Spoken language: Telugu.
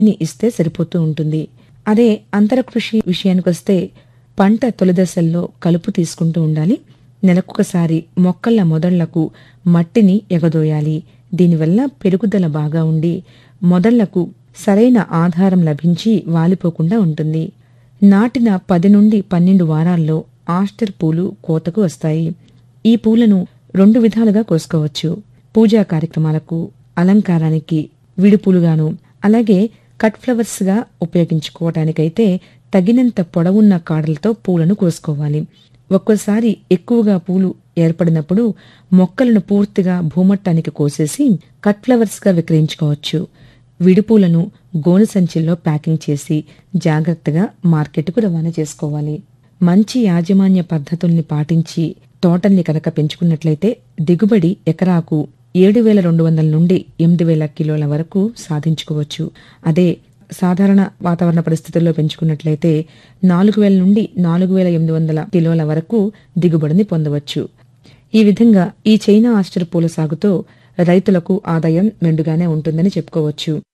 ని ఇస్తే సరిపోతూ ఉంటుంది అదే అంతర కృషి విషయానికొస్తే పంట తొలిదశల్లో కలుపు తీసుకుంటూ ఉండాలి నెలకొకసారి మొక్కల మొదళ్లకు మట్టిని ఎగదోయాలి దీనివల్ల పెరుగుదల బాగా ఉండి మొదళ్లకు సరైన ఆధారం లభించి వాలిపోకుండా ఉంటుంది నాటిన పది నుండి పన్నెండు వారాల్లో ఆస్టర్ పూలు కోతకు వస్తాయి ఈ పూలను రెండు విధాలుగా కోసుకోవచ్చు పూజా కార్యక్రమాలకు అలంకారానికి విడిపూలుగాను అలాగే కట్ ఫ్లవర్స్ గా ఉపయోగించుకోవటానికైతే తగినంత పొడవున్న కాడలతో పూలను కోసుకోవాలి ఒక్కోసారి ఎక్కువగా పూలు ఏర్పడినప్పుడు మొక్కలను పూర్తిగా భూమట్టానికి కోసేసి కట్ ఫ్లవర్స్ గా విక్రయించుకోవచ్చు విడిపూలను గోను సంచుల్లో ప్యాకింగ్ చేసి జాగ్రత్తగా మార్కెట్కు రవాణా చేసుకోవాలి మంచి యాజమాన్య పద్ధతుల్ని పాటించి తోటల్ని కనుక పెంచుకున్నట్లయితే దిగుబడి ఎకరాకు ఏడు వేల రెండు వందల నుండి ఎనిమిది వేల కిలోల వరకు సాధించుకోవచ్చు అదే సాధారణ వాతావరణ పరిస్థితుల్లో పెంచుకున్నట్లయితే నాలుగు వేల నుండి నాలుగు వేల ఎనిమిది వందల కిలోల వరకు దిగుబడిని పొందవచ్చు ఈ విధంగా ఈ చైనా ఆస్టర్ పూల సాగుతో రైతులకు ఆదాయం మెండుగానే ఉంటుందని చెప్పుకోవచ్చు